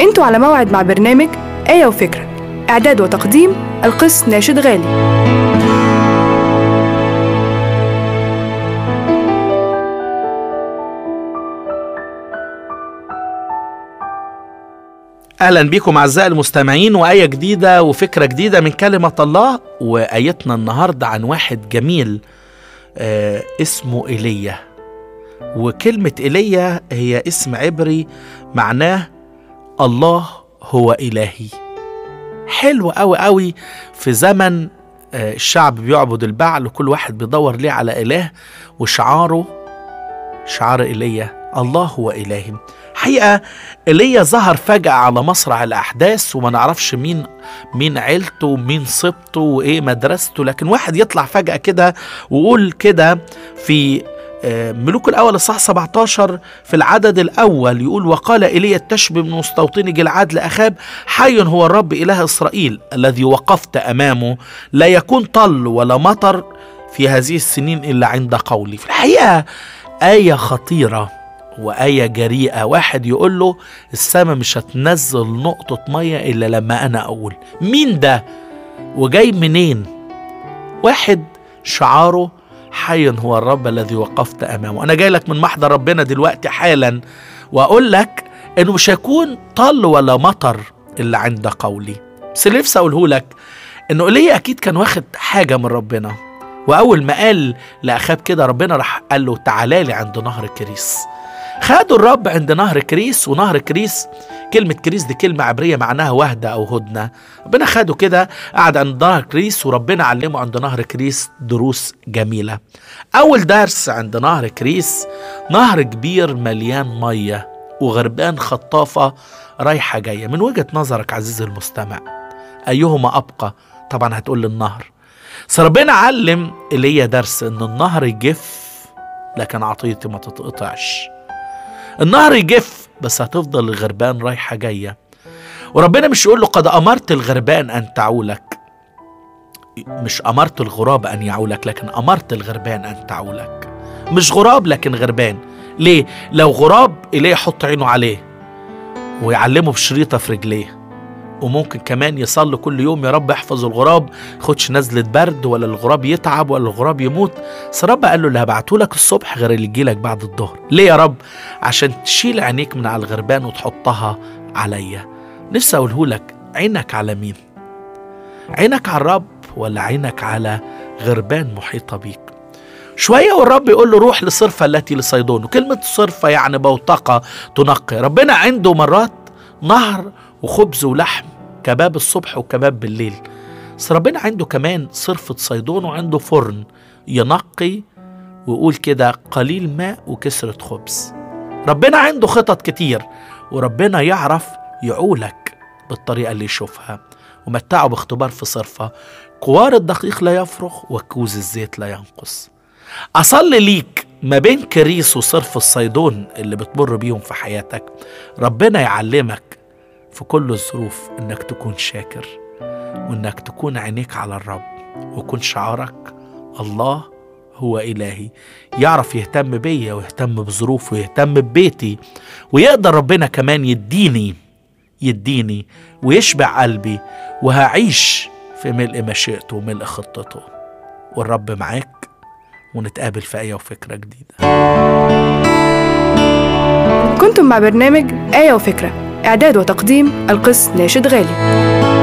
انتوا على موعد مع برنامج آية وفكرة إعداد وتقديم القس ناشد غالي اهلا بكم اعزائي المستمعين وايه جديده وفكره جديده من كلمه الله وايتنا النهارده عن واحد جميل آه اسمه ايليا وكلمه ايليا هي اسم عبري معناه الله هو الهي حلو قوي قوي في زمن آه الشعب بيعبد البعل وكل واحد بيدور ليه على اله وشعاره شعار ايليا الله هو الهي حقيقة ايليا ظهر فجأة على مصرع الأحداث وما نعرفش مين مين عيلته ومين صبته وإيه مدرسته لكن واحد يطلع فجأة كده ويقول كده في ملوك الأول الصح 17 في العدد الأول يقول وقال إيليا التشبي من مستوطني جلعاد لأخاب حي هو الرب إله إسرائيل الذي وقفت أمامه لا يكون طل ولا مطر في هذه السنين إلا عند قولي في الحقيقة آية خطيرة وآية جريئة واحد يقول له السماء مش هتنزل نقطة مية إلا لما أنا أقول مين ده وجاي منين واحد شعاره حي هو الرب الذي وقفت أمامه أنا جاي لك من محضر ربنا دلوقتي حالا وأقول لك إنه مش هيكون طل ولا مطر إلا عند قولي بس اللي نفسي أقوله لك إنه إيليا أكيد كان واخد حاجة من ربنا وأول ما قال لأخاب كده ربنا راح قال له تعالى لي عند نهر كريس خدوا الرب عند نهر كريس ونهر كريس كلمة كريس دي كلمة عبرية معناها وهدة أو هدنة ربنا خده كده قعد عند نهر كريس وربنا علمه عند نهر كريس دروس جميلة أول درس عند نهر كريس نهر كبير مليان مية وغربان خطافة رايحة جاية من وجهة نظرك عزيزي المستمع أيهما أبقى طبعا هتقول لي النهر بس ربنا علم إليا درس إن النهر يجف لكن عطيتي ما تتقطعش النهر يجف بس هتفضل الغربان رايحة جاية وربنا مش يقول له قد أمرت الغربان أن تعولك مش أمرت الغراب أن يعولك لكن أمرت الغربان أن تعولك مش غراب لكن غربان ليه؟ لو غراب إليه يحط عينه عليه ويعلمه بشريطة في رجليه وممكن كمان يصلي كل يوم يا رب احفظ الغراب خدش نزلة برد ولا الغراب يتعب ولا الغراب يموت بس رب قال له اللي هبعته لك الصبح غير اللي يجيلك بعد الظهر ليه يا رب عشان تشيل عينيك من على الغربان وتحطها عليا نفسي اقوله لك عينك على مين عينك على الرب ولا عينك على غربان محيطة بيك شوية والرب يقول له روح لصرفة التي لصيدون وكلمة صرفة يعني بوتقة تنقي ربنا عنده مرات نهر وخبز ولحم كباب الصبح وكباب بالليل بس ربنا عنده كمان صرفة صيدون وعنده فرن ينقي ويقول كده قليل ماء وكسرة خبز ربنا عنده خطط كتير وربنا يعرف يعولك بالطريقة اللي يشوفها ومتعه باختبار في صرفة كوار الدقيق لا يفرغ وكوز الزيت لا ينقص أصلي ليك ما بين كريس وصرف الصيدون اللي بتمر بيهم في حياتك ربنا يعلمك في كل الظروف انك تكون شاكر وانك تكون عينيك على الرب ويكون شعارك الله هو إلهي يعرف يهتم بيا ويهتم بظروفي ويهتم ببيتي ويقدر ربنا كمان يديني يديني ويشبع قلبي وهعيش في ملء مشيئته وملء خطته والرب معاك ونتقابل في آية وفكرة جديدة كنتم مع برنامج آية وفكرة إعداد وتقديم القس ناشد غالي